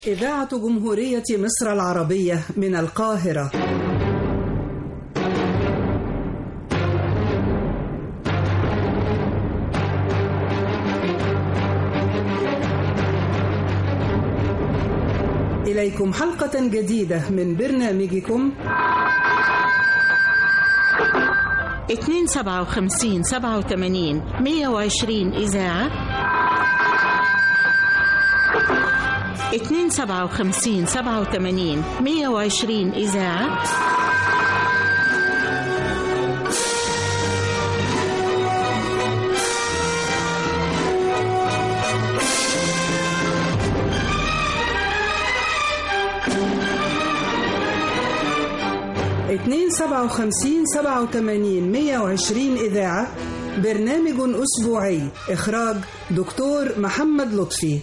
إذاعة جمهورية مصر العربية من القاهرة إليكم حلقة جديدة من برنامجكم اتنين سبعة وخمسين سبعة وتمانين مية وعشرين إذاعة اتنين سبعة وخمسين سبعة وتمانين مية وعشرين إذاعة اتنين سبعة وخمسين سبعة وتمانين مية وعشرين إذاعة برنامج أسبوعي إخراج دكتور محمد لطفي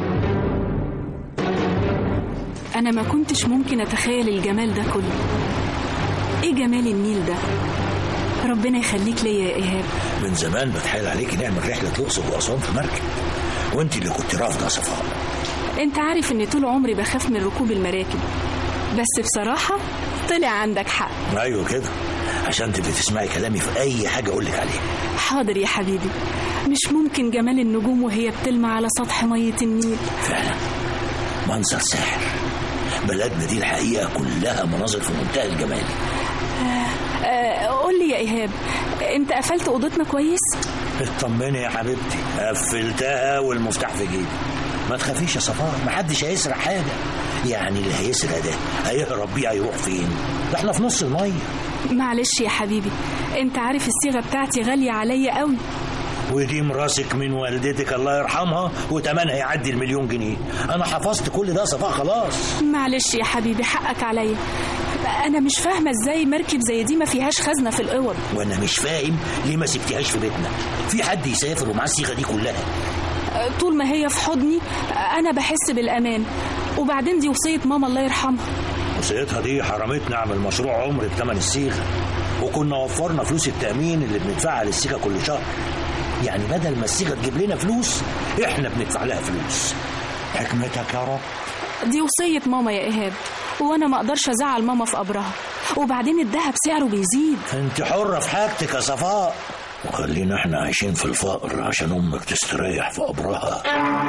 أنا ما كنتش ممكن أتخيل الجمال ده كله إيه جمال النيل ده ربنا يخليك ليا يا إيهاب من زمان بتحايل عليكي نعمل رحلة الأقصر وأسوان في مركب وانت اللي كنت رافضة يا صفاء أنت عارف إن طول عمري بخاف من ركوب المراكب بس بصراحة طلع عندك حق أيوة كده عشان تبقي تسمعي كلامي في أي حاجة أقول لك عليها حاضر يا حبيبي مش ممكن جمال النجوم وهي بتلمع على سطح مية النيل فعلا منظر ساحر بلدنا دي الحقيقة كلها مناظر في منتهى الجمال آه قول لي يا إيهاب أنت قفلت أوضتنا كويس؟ اطمني يا حبيبتي قفلتها والمفتاح في جيبي ما تخافيش يا صفاء محدش هيسرق حاجة يعني اللي هيسرق ده هيهرب بيه هيروح فين ده احنا في نص المية معلش يا حبيبي أنت عارف الصيغة بتاعتي غالية عليا قوي ودي مراسك من والدتك الله يرحمها وتمنها يعدي المليون جنيه انا حفظت كل ده يا صفاء خلاص معلش يا حبيبي حقك عليا أنا مش فاهمة إزاي مركب زي دي ما فيهاش خزنة في الأوض وانا مش فاهم ليه ما سبتيهاش في بيتنا في حد يسافر ومعاه الصيغه دي كلها طول ما هي في حضني أنا بحس بالأمان وبعدين دي وصية ماما الله يرحمها وصيتها دي حرمتنا اعمل مشروع عمر بثمن الصيغه وكنا وفرنا فلوس التامين اللي بندفعها للصيغه كل شهر يعني بدل ما الصيغه تجيب لنا فلوس احنا بندفع لها فلوس حكمتك يا رب دي وصية ماما يا إيهاب وأنا ما أقدرش أزعل ماما في قبرها وبعدين الذهب سعره بيزيد انت حره في حاجتك يا صفاء وخلينا احنا عايشين في الفقر عشان امك تستريح في قبرها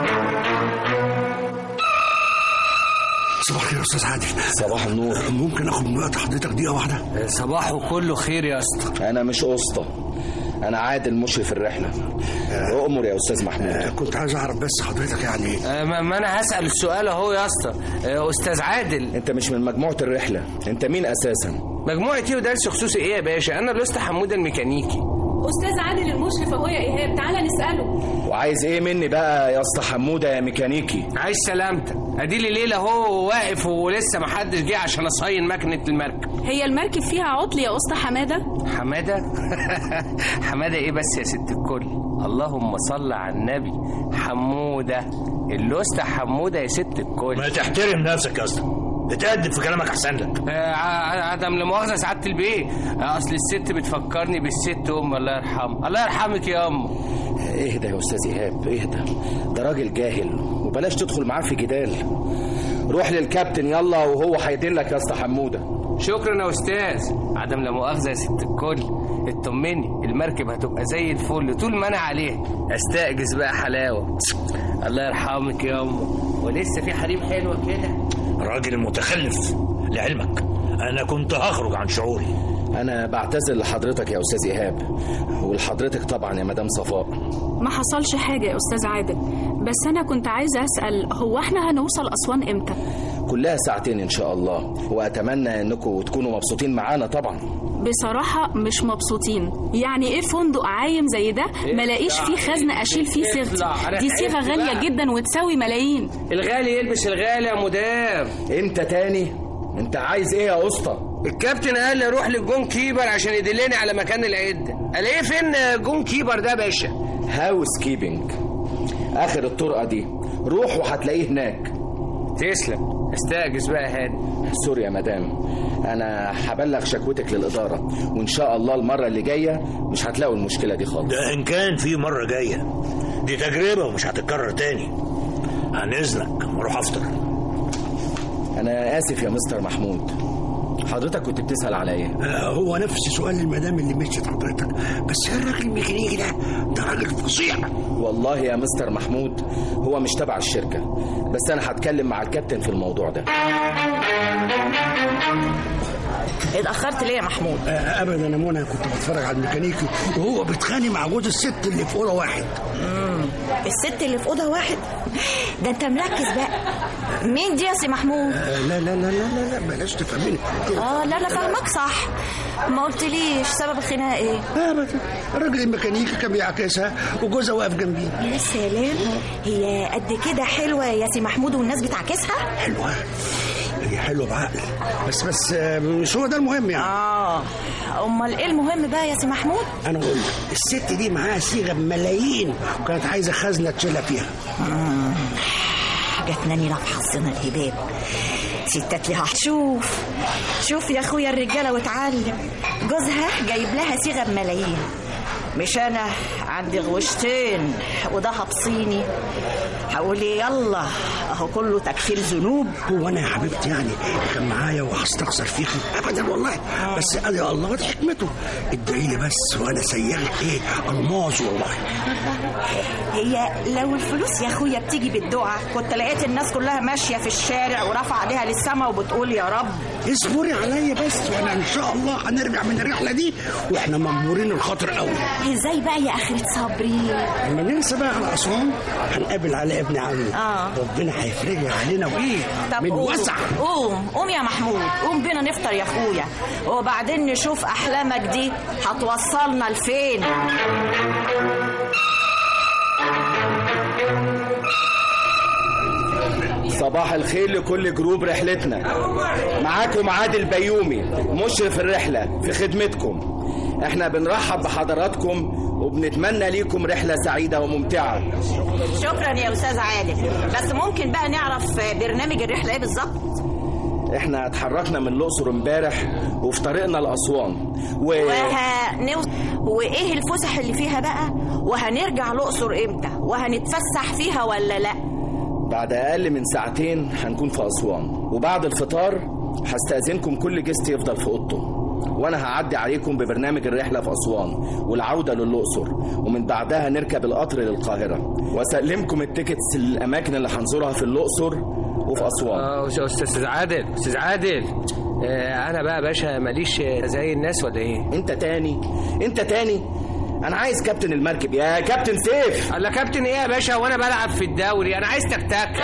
صباح الخير يا استاذ عادل صباح النور ممكن اخد من وقت حضرتك دقيقه واحده صباحه كله خير يا اسطى انا مش اسطى انا عادل مشرف الرحله اؤمر يا استاذ محمود آه، كنت عايز اعرف بس حضرتك يعني آه، ما ما انا هسأل السؤال اهو يا اسطى آه، استاذ عادل انت مش من مجموعه الرحله انت مين اساسا مجموعتي ودرس خصوصي ايه يا باشا انا الاستاذ حموده الميكانيكي أستاذ عادل المشرف أهو يا إيهاب تعالى نسأله وعايز ايه مني بقى يا اسطى حموده يا ميكانيكي عايز سلامتك ادي لي ليله اهو واقف ولسه ما حدش جه عشان اصين مكنه المركب هي المركب فيها عطل يا أسطى حمادة حماده حماده ايه بس يا ست الكل اللهم صل على النبي حموده الأستاذ حموده يا ست الكل ما تحترم نفسك يا اسطى اتأدب في كلامك احسن لك آه، ع- عدم لمؤاخذة سعادة البيه آه، أصل الست بتفكرني بالست أم الله يرحمها الله يرحمك يا أم اهدى يا استاذ ايهاب اهدى ده راجل جاهل وبلاش تدخل معاه في جدال روح للكابتن يلا وهو هيدلك يا اسطى حموده شكرا يا أستاذ عدم لا مؤاخذة يا ست الكل اطمني المركب هتبقى زي الفل طول ما أنا عليها أستأجز بقى حلاوة الله يرحمك يا أم ولسه في حريم حلوة كده راجل متخلف لعلمك انا كنت هخرج عن شعوري انا بعتذر لحضرتك يا استاذ ايهاب ولحضرتك طبعا يا مدام صفاء ما حصلش حاجة يا أستاذ عادل بس أنا كنت عايزة أسأل هو إحنا هنوصل أسوان إمتى؟ كلها ساعتين ان شاء الله واتمنى انكم تكونوا مبسوطين معانا طبعا بصراحة مش مبسوطين يعني إيه فندق عايم زي ده ملاقيش فيه خزنة أشيل فيه صيغتي دي صيغة غالية جدا وتساوي ملايين الغالي يلبس الغالي يا مدام انت تاني انت عايز ايه يا اسطى الكابتن قال لي اروح للجون كيبر عشان يدلني على مكان العده الاقيه فين الجون كيبر ده يا باشا هاوس كيبنج اخر الطرقه دي روح وهتلاقيه هناك تسلم استاجز بقى هاني سوري يا مدام انا هبلغ شكوتك للاداره وان شاء الله المره اللي جايه مش هتلاقوا المشكله دي خالص ده ان كان في مره جايه دي تجربه ومش هتتكرر تاني عن اذنك اروح افطر انا اسف يا مستر محمود حضرتك كنت بتسال على ايه آه، هو نفس سؤال المدام اللي مشيت حضرتك بس الراجل الميكانيكي ده ده راجل فظيع والله يا مستر محمود هو مش تبع الشركه بس انا هتكلم مع الكابتن في الموضوع ده اتأخرت ليه يا محمود آه، ابدا يا منى كنت بتفرج على الميكانيكي وهو بيتخانق مع جوز الست اللي في اوضه واحد الست اللي في أوضة واحد ده أنت مركز بقى مين دي يا سي محمود آه، لا لا لا لا لا, لا بلاش تفهميني اه لا لا فاهمك صح ما قلتليش سبب الخناقة ايه ابدا الراجل الميكانيكي كان بيعكسها وجوزها واقف جنبي يا سلام هي قد كده حلوة يا سي محمود والناس بتعكسها حلوه هي حلوه بعقل بس بس آه، مش هو ده المهم يعني اه امال ايه المهم بقى يا سي محمود انا اقول لك الست دي معاها صيغه بملايين وكانت عايزه خزنه تشيلها فيها جاتناني لا في حظنا الهباب ستات لها هتشوف شوف يا اخويا الرجاله واتعلم جوزها جايب لها صيغه بملايين مش انا عندي غوشتين وذهب صيني هقول إيه يلا اهو كله تكفير ذنوب هو انا يا حبيبتي يعني كان معايا وهستخسر فيكي ابدا والله بس قال يا الله دي حكمته ادعي لي بس وانا سيغت ايه الماظ والله هي لو الفلوس يا اخويا بتيجي بالدعاء كنت لقيت الناس كلها ماشيه في الشارع ورافعه ايديها للسما وبتقول يا رب اصبري عليا بس وانا ان شاء الله هنرجع من الرحله دي واحنا مجبورين الخاطر قوي ازاي بقى يا اخرة صبري لما ننسى بقى على اسوان هنقابل على ابن عمي آه. ربنا هيفرجها علينا وايه من قوم وسع قوم قوم يا محمود قوم بينا نفطر يا اخويا وبعدين نشوف احلامك دي هتوصلنا لفين صباح الخير لكل جروب رحلتنا معاكم عادل بيومي مشرف الرحلة في خدمتكم احنا بنرحب بحضراتكم وبنتمنى ليكم رحلة سعيدة وممتعة شكرا يا استاذ عادل بس ممكن بقى نعرف برنامج الرحله ايه بالظبط احنا اتحركنا من الأقصر امبارح وفي طريقنا لأسوان و... وهنو... وايه الفسح اللي فيها بقى وهنرجع الاقصر امتى وهنتفسح فيها ولا لا بعد أقل من ساعتين هنكون في أسوان وبعد الفطار هستأذنكم كل جست يفضل في أوضته وأنا هعدي عليكم ببرنامج الرحلة في أسوان والعودة للأقصر ومن بعدها نركب القطر للقاهرة وأسلمكم التيكتس للأماكن اللي هنزورها في الأقصر وفي أسوان اه أستاذ- استاذ عادل استاذ عادل آه انا بقى يا باشا ماليش آه، زي الناس ولا ايه أنت تاني أنت تاني أنا عايز كابتن المركب يا كابتن سيف قال كابتن ايه يا باشا وانا بلعب في الدوري انا عايز تكتك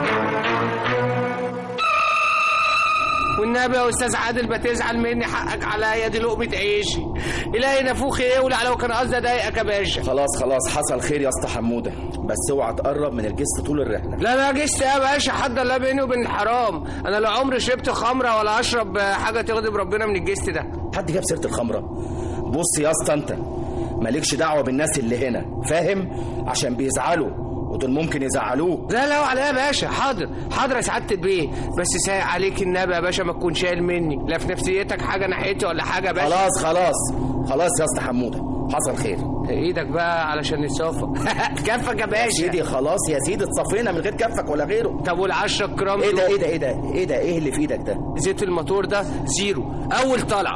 والنبي يا استاذ عادل ما تزعل مني حقك عليا دي لقمه عيشي الهي نافوخي يولع لو كان قصدي اضايقك يا باشا خلاص خلاص حصل خير يا اسطى حمودة بس اوعى تقرب من الجست طول الرحلة لا لا جست يا باشا حد الله بيني وبين الحرام انا لا عمري شربت خمره ولا اشرب آه، حاجه تغضب ربنا من الجست ده حد جاب سيرة الخمرة بص يا اسطى انت مالكش دعوة بالناس اللي هنا فاهم عشان بيزعلوا ودول ممكن يزعلوك لا لا عليا يا باشا حاضر حاضر يا سعاده البيه بس سايق عليك النبي يا باشا ما تكون شايل مني لا في نفسيتك حاجه ناحيتي ولا حاجه يا باشا خلاص خلاص خلاص يا اسطى حمودة حصل خير ايدك بقى علشان نتصافى كفك يا يا باشا سيدي خلاص يا سيدي اتصفينا من غير كفك ولا غيره طب والعشرة جرام ايه ده دول؟ ايه ده ايه ده ايه ده ايه اللي في ايدك ده زيت الموتور ده زيرو اول طلع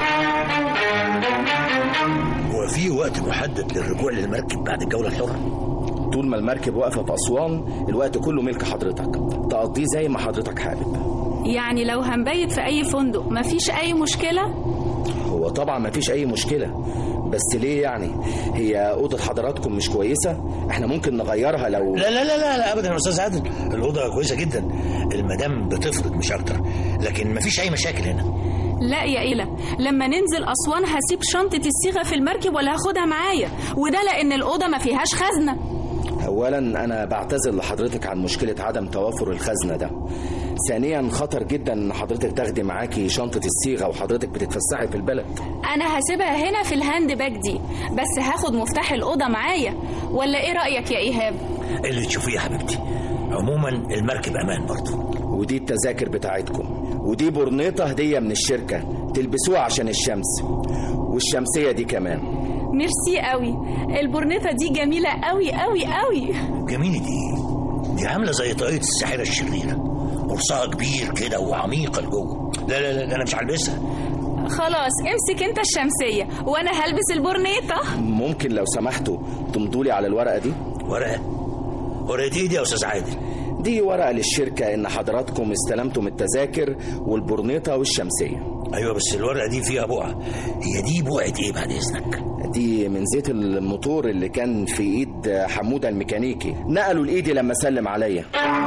هو في وقت محدد للرجوع للمركب بعد الجولة الحرة طول ما المركب واقفة في أسوان الوقت كله ملك حضرتك تقضيه زي ما حضرتك حابب يعني لو هنبيت في أي فندق مفيش أي مشكلة هو طبعا ما فيش اي مشكله بس ليه يعني هي اوضه حضراتكم مش كويسه احنا ممكن نغيرها لو لا لا لا لا, لا ابدا يا استاذ عادل الاوضه كويسه جدا المدام بتفرض مش اكتر لكن مفيش اي مشاكل هنا لا يا إيلا لما ننزل أسوان هسيب شنطة الصيغة في المركب ولا هاخدها معايا وده لأن الأوضة ما فيهاش خزنة اولا انا بعتذر لحضرتك عن مشكله عدم توافر الخزنه ده ثانيا خطر جدا ان حضرتك تاخدي معاكي شنطه الصيغه وحضرتك بتتفسحي في البلد أنا هسيبها هنا في الهاند باج دي بس هاخد مفتاح الأوضة معايا ولا إيه رأيك يا إيهاب؟ اللي تشوفيه يا حبيبتي عموما المركب امان برضه ودي التذاكر بتاعتكم ودي برنيطه هديه من الشركه تلبسوها عشان الشمس والشمسيه دي كمان ميرسي قوي البرنيطة دي جميلة قوي قوي قوي جميلة دي دي عاملة زي طاقية الساحرة الشريرة قرصها كبير كده وعميقه لجوه لا لا لا انا مش هلبسها خلاص امسك انت الشمسية وانا هلبس البورنيطة ممكن لو سمحتوا تمضولي على الورقة دي ورقه ورقه ايه دي يا استاذ عادل دي ورقة للشركة إن حضراتكم استلمتم التذاكر والبورنيطة والشمسية ايوه بس الورقه دي فيها بقعه هي دي بقعه ايه بعد اذنك دي من زيت الموتور اللي كان في ايد حمودة الميكانيكي نقلوا لايدي لما سلم عليا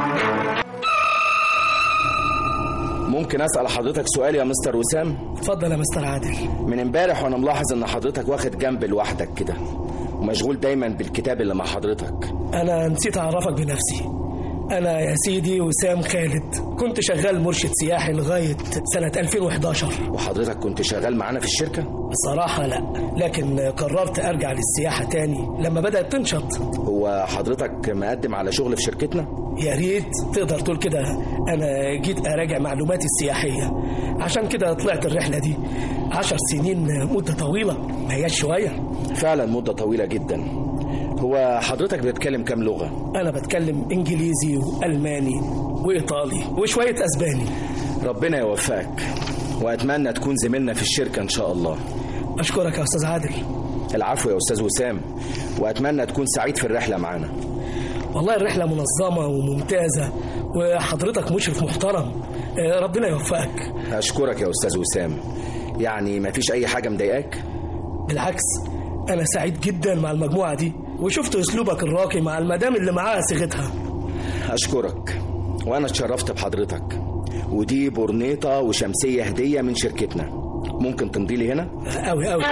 ممكن اسال حضرتك سؤال يا مستر وسام اتفضل يا مستر عادل من امبارح وانا ملاحظ ان حضرتك واخد جنب لوحدك كده ومشغول دايما بالكتاب اللي مع حضرتك انا نسيت اعرفك بنفسي انا يا سيدي وسام خالد كنت شغال مرشد سياحي لغايه سنه 2011 وحضرتك كنت شغال معانا في الشركه بصراحه لا لكن قررت ارجع للسياحه تاني لما بدات تنشط هو حضرتك مقدم على شغل في شركتنا يا ريت تقدر تقول كده انا جيت اراجع معلوماتي السياحيه عشان كده طلعت الرحله دي عشر سنين مده طويله ما هياش شويه فعلا مده طويله جدا هو حضرتك بتتكلم كام لغه انا بتكلم انجليزي والماني وايطالي وشويه اسباني ربنا يوفقك واتمنى تكون زميلنا في الشركه ان شاء الله اشكرك يا استاذ عادل العفو يا استاذ وسام واتمنى تكون سعيد في الرحله معانا والله الرحله منظمه وممتازه وحضرتك مشرف محترم آه، ربنا يوفقك اشكرك يا استاذ وسام يعني مفيش اي حاجه مضايقاك بالعكس انا سعيد جدا مع المجموعه دي وشفت اسلوبك الراقي مع المدام اللي معاها صيغتها اشكرك وانا اتشرفت بحضرتك ودي بورنيطه وشمسيه هديه من شركتنا ممكن تمضي لي هنا قوي قوي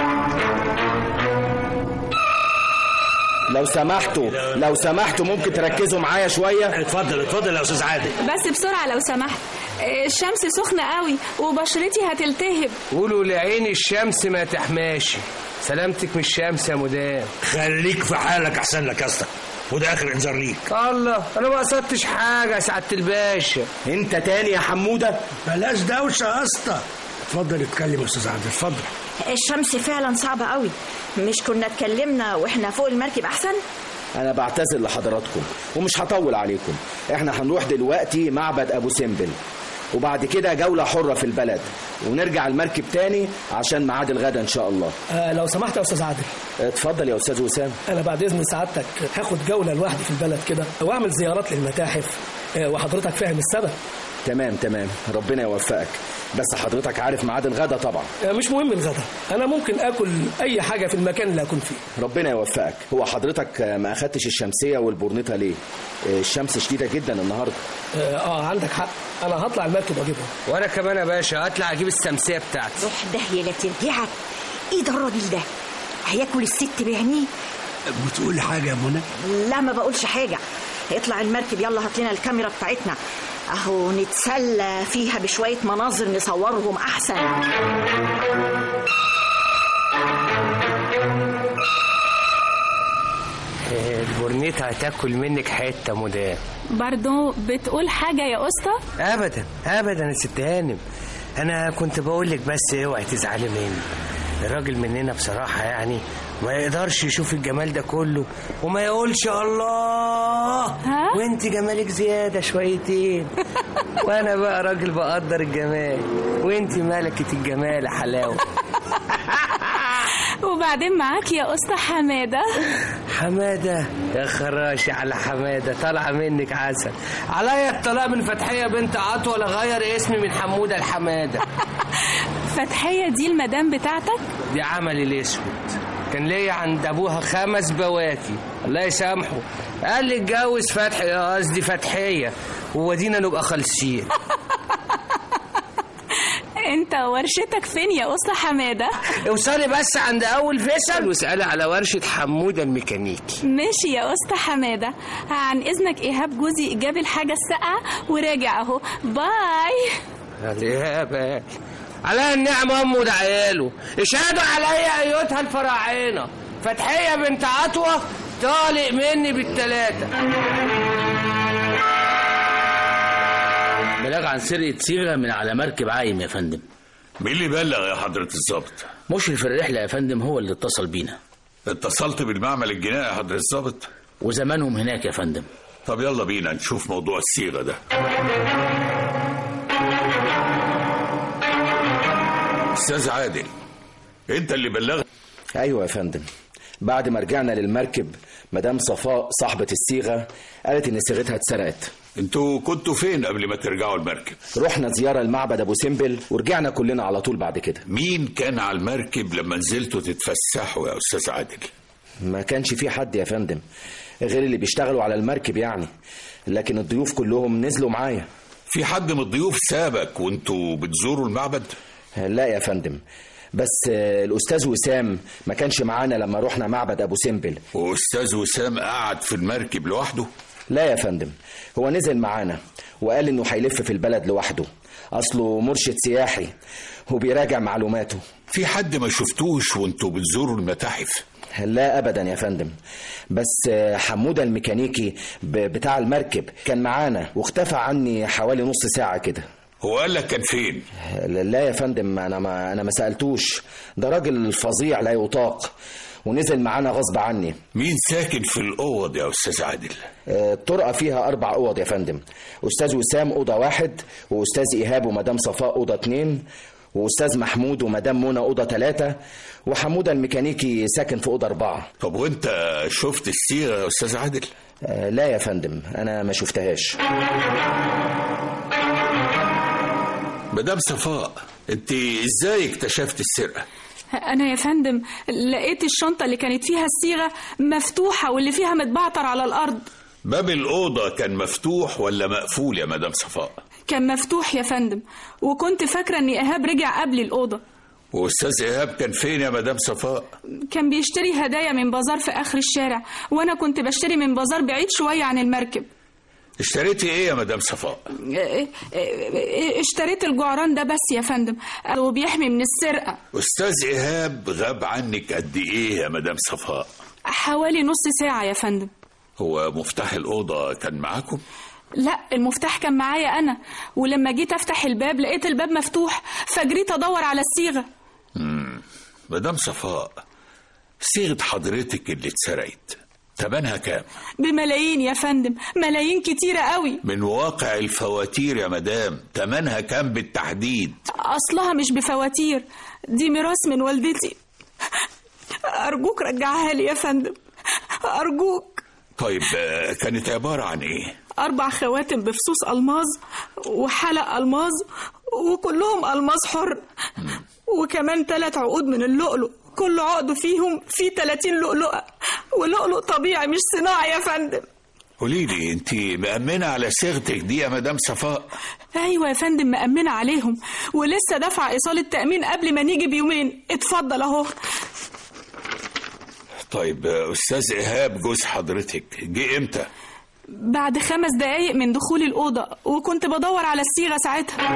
لو سمحتوا لو سمحتوا ممكن تركزوا معايا شويه اتفضل اتفضل يا استاذ عادل بس بسرعة لو سمحت آه، الشمس سخنة قوي وبشرتي هتلتهب قولوا لعين الشمس ما تحماشي سلامتك من الشمس يا مدام خليك في حالك احسن لك يا اسطى وده اخر انذار ليك الله انا ما قصدتش حاجه يا سعاده الباشا انت تاني يا حموده بلاش دوشه يا اسطى اتفضل اتكلم يا استاذ عادل اتفضل الشمس فعلا صعبة قوي مش كنا اتكلمنا واحنا فوق المركب احسن انا بعتذر لحضراتكم ومش هطول عليكم احنا هنروح دلوقتي معبد ابو سمبل وبعد كده جولة حرة في البلد ونرجع المركب تاني عشان ميعاد الغدا ان شاء الله آه لو سمحت يا استاذ عادل اتفضل يا استاذ وسام انا بعد اذن سعادتك هاخد جوله لوحدي في البلد كده واعمل زيارات للمتاحف آه وحضرتك فاهم السبب تمام تمام ربنا يوفقك بس حضرتك عارف ميعاد الغدا طبعا آه مش مهم الغدا انا ممكن اكل اي حاجه في المكان اللي اكون فيه ربنا يوفقك هو حضرتك ما اخدتش الشمسية والبورنيطة ليه الشمس شديدة جدا النهاردة اه, آه عندك حق انا هطلع المركب واجيبها وانا كمان يا باشا هطلع اجيب السمسيه بتاعتي روح داهية لا ترجعك ايه ده الراجل ده هياكل الست بعينيه بتقول حاجه يا منى لا ما بقولش حاجة اطلع المركب يلا هات لنا الكاميرا بتاعتنا اهو نتسلى فيها بشوية مناظر نصورهم احسن البورنيطه هتاكل منك حته مدام برضو بتقول حاجة يا أسطى ابدا ابدا يا ست هانم انا كنت بقول لك بس اوعي تزعلي مني الراجل مننا بصراحه يعني ما يقدرش يشوف الجمال ده كله وما يقولش الله ها؟ وانت جمالك زياده شويتين وانا بقى راجل بقدر الجمال وانت ملكه الجمال يا حلاوه وبعدين معاك يا أسطى حمادة حمادة يا خراشي على حمادة طالعة منك عسل عليا الطلاق من فتحية بنت عطوة غير اسمي من حمودة لحمادة فتحية دي المدام بتاعتك دي عملي الاسود كان ليا عند ابوها خمس بواكي الله يسامحه قال لي اتجوز فتحي قصدي فتحيه وودينا نبقى خالصين انت ورشتك فين يا أسطى حمادة اوصلي بس عند اول فيصل واسالي على ورشه حموده الميكانيكي ماشي يا أسطى حمادة عن إذنك إيهاب جوزي جاب الحاجة الساقعة وراجع أهو باي قال ايه يا باشا عليا النعمة أمه ده عياله اشهدوا عليا أيتها الفراعنة فتحية بنت عطوة طالق مني بالتلاتة بلاغ عن سرقة صيغة من على مركب عايم يا فندم مين اللي بلغ يا حضرة الضابط؟ مشرف الرحلة يا فندم هو اللي اتصل بينا اتصلت بالمعمل الجنائي يا حضرة الضابط؟ وزمانهم هناك يا فندم طب يلا بينا نشوف موضوع الصيغة ده استاذ عادل انت اللي بلغت ايوه يا فندم بعد ما رجعنا للمركب مدام صفاء صاحبة الصيغة قالت إن صيغتها اتسرقت انتوا كنتوا فين قبل ما ترجعوا المركب رحنا زيارة لمعبد أبو سمبل ورجعنا كلنا على طول بعد كده مين كان على المركب لما نزلتوا تتفسحوا يا استاذ عادل ما كانش في حد يا فندم غير اللي بيشتغلوا على المركب يعني لكن الضيوف كلهم نزلوا معايا في حد من الضيوف سابك وانتوا بتزوروا المعبد لا يا فندم بس آه، الأستاذ وسام ما كانش معانا لما رحنا معبد أبو سمبل واستاذ وسام قعد في المركب لوحده لا يا فندم هو نزل معانا وقال إنه هيلف في البلد لوحده أصله مرشد سياحي وبيراجع معلوماته في حد ما شفتوش وانتوا بتزوروا المتاحف لا ابدا يا فندم بس آه، حموده الميكانيكي ب- بتاع المركب كان معانا واختفى عني حوالي نص ساعه كده هو قال لك كان فين لا يا فندم انا ما انا ما سالتوش ده راجل فظيع لا يطاق ونزل معانا غصب عني مين ساكن في الاوض يا استاذ عادل آه، الطرقه فيها اربع اوض يا فندم استاذ وسام اوضه واحد واستاذ ايهاب ومدام صفاء اوضه اتنين واستاذ محمود ومدام منى اوضه ثلاثه وحموده الميكانيكي ساكن في اوضه اربعه طب وانت شفت الصيغه يا استاذ عادل آه، لا يا فندم انا ما شفتهاش مدام صفاء انت ازاي اكتشفت السرقه أنا يا فندم لقيت الشنطة اللي كانت فيها الصيغة مفتوحة واللي فيها متبعتر على الأرض باب الاوضه كان مفتوح ولا مقفول يا مدام صفاء كان مفتوح يا فندم وكنت فاكرة إن إيهاب رجع قبل الأوضة واستاذ ايهاب كان فين يا مدام صفاء كان بيشتري هدايا من بازار في آخر الشارع وأنا كنت بشتري من بازار بعيد شوية عن المركب اشتريتي ايه يا مدام صفاء اه، اه، اشتريت الجعران ده بس يا فندم وبيحمي من السرقة استاذ ايهاب غاب عنك قد ايه يا مدام صفاء حوالي نص ساعة يا فندم هو مفتاح الاوضه كان معاكم لا المفتاح كان معايا أنا ولما جيت أفتح الباب لقيت الباب مفتوح فجريت أدور على الصيغة مم. مدام صفاء صيغه حضرتك اللي اتسرقت تمنها كام بملايين يا فندم ملايين كتيرة قوي من واقع الفواتير يا مدام تمنها كام بالتحديد أصلها مش بفواتير دي ميراث من والدتي أرجوك رجعها لي يا فندم أرجوك طيب آه، كانت عباره عن ايه أربع خواتم بفصوص ألماظ وحلق ألماظ وكلهم ألماظ حر وكمان ثلاث عقود من اللؤلؤ كل عقد فيهم فيه 30 لؤلؤة ولؤلؤ طبيعي مش صناعي يا فندم قولي لي انت مأمنة على صيغتك دي يا مدام صفاء أيوة يا فندم مأمنة عليهم ولسه دافعة إيصال التأمين قبل ما نيجي بيومين اتفضل أهو طيب آه، استاذ ايهاب جوز حضرتك جه امتى بعد خمس دقايق من دخول الأوضة وكنت بدور على الصيغة ساعتها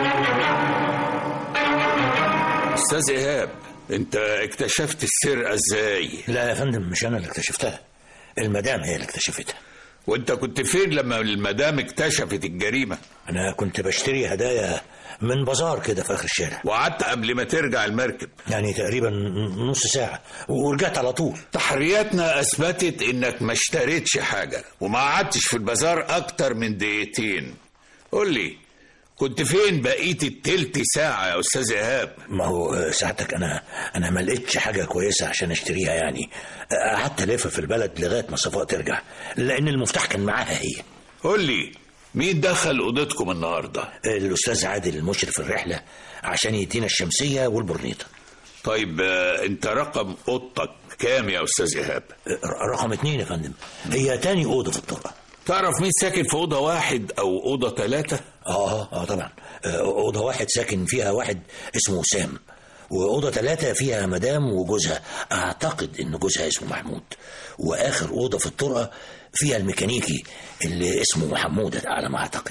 استاذ ايهاب انت اكتشفت السرقه ازاي لا يا فندم مش انا اللي اكتشفتها المدام هي اللي اكتشفتها وانت كنت فين لما المدام اكتشفت الجريمه انا كنت بشتري هدايا من بازار كده في اخر الشارع وقعدت قبل ما ترجع المركب يعني تقريبا نص ساعه ورجعت على طول تحرياتنا اثبتت انك ما اشتريتش حاجه وما قعدتش في البازار اكتر من دقيقتين قول لي كنت فين بقيه التلت ساعه يا استاذ ايهاب ما هو آه، ساعتك انا انا ما لقيتش حاجه كويسه عشان اشتريها يعني آه، قعدت الف في البلد لغايه ما صفاء ترجع لان المفتاح كان معاها هي قول لي مين دخل اوضتكم النهارده الاستاذ عادل المشرف الرحله عشان يدينا الشمسيه والبرنيطه طيب آه، انت رقم اوضتك كام يا استاذ ايهاب آه، رقم اتنين يا فندم هي تاني اوضه في الطرقه تعرف مين ساكن في اوضه واحد او اوضه ثلاثه اه اه طبعا آه، اوضه واحد ساكن فيها واحد اسمه وسام واوضه ثلاثه فيها مدام وجوزها اعتقد ان جوزها اسمه محمود واخر اوضه في الطرقه فيها الميكانيكي اللي اسمه حموده على ما اعتقد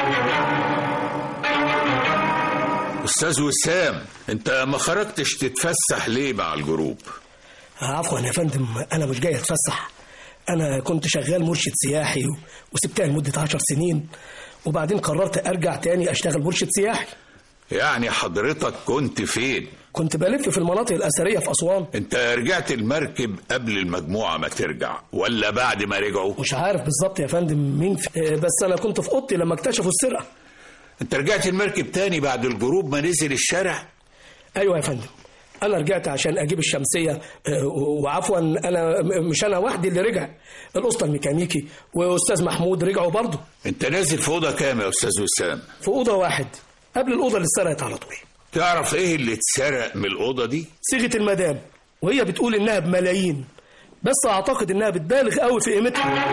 استاذ وسام انت ما خرجتش تتفسح ليه مع الجروب عفوا يا فندم انا مش جاي اتفسح انا كنت شغال مرشد سياحي و- وسبتها لمده عشر سنين وبعدين قررت ارجع تاني اشتغل مرشد سياحي يعني حضرتك كنت فين كنت بلف في المناطق الاثريه في اسوان انت رجعت المركب قبل المجموعه ما ترجع ولا بعد ما رجعوا مش عارف بالظبط يا فندم مين في... آه، بس انا كنت في اوضتي لما اكتشفوا السرقه انت رجعت المركب تاني بعد الجروب ما نزل الشارع ايوه يا فندم انا رجعت عشان اجيب الشمسيه آه، وعفوا انا م- مش انا وحدي اللي رجع الاسطى الميكانيكي واستاذ محمود رجعوا برضه انت نازل في اوضه كام يا استاذ وسام في اوضه واحد قبل الاوضه اللي اتسرقت على طول تعرف ايه اللي اتسرق من الاوضه دي صيغه المدام وهي بتقول انها بملايين بس اعتقد انها بتبالغ قوي في قيمتها